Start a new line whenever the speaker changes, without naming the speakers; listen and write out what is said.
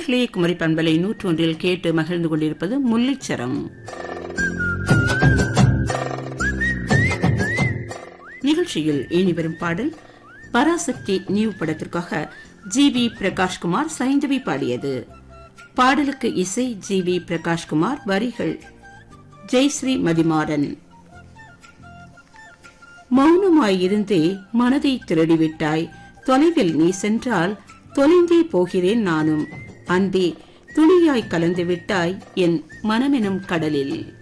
நேர்களே குமரி பண்பலை நூற்றொன்றில் கேட்டு மகிழ்ந்து கொண்டிருப்பது முல்லைச்சரம் நிகழ்ச்சியில் இனி வரும் பாடல் பராசக்தி நியூ படத்திற்காக ஜி வி பிரகாஷ்குமார் சைந்தவி பாடியது பாடலுக்கு இசை ஜி வி பிரகாஷ்குமார் வரிகள் ஜெய்ஸ்ரீ மதிமாறன் மௌனமாயிருந்தே மனதை திருடிவிட்டாய் தொலைவில் நீ சென்றால் தொலைந்தே போகிறேன் நானும் அன்பே துணியாய் கலந்து விட்டாய் என் மனமெனும் கடலில்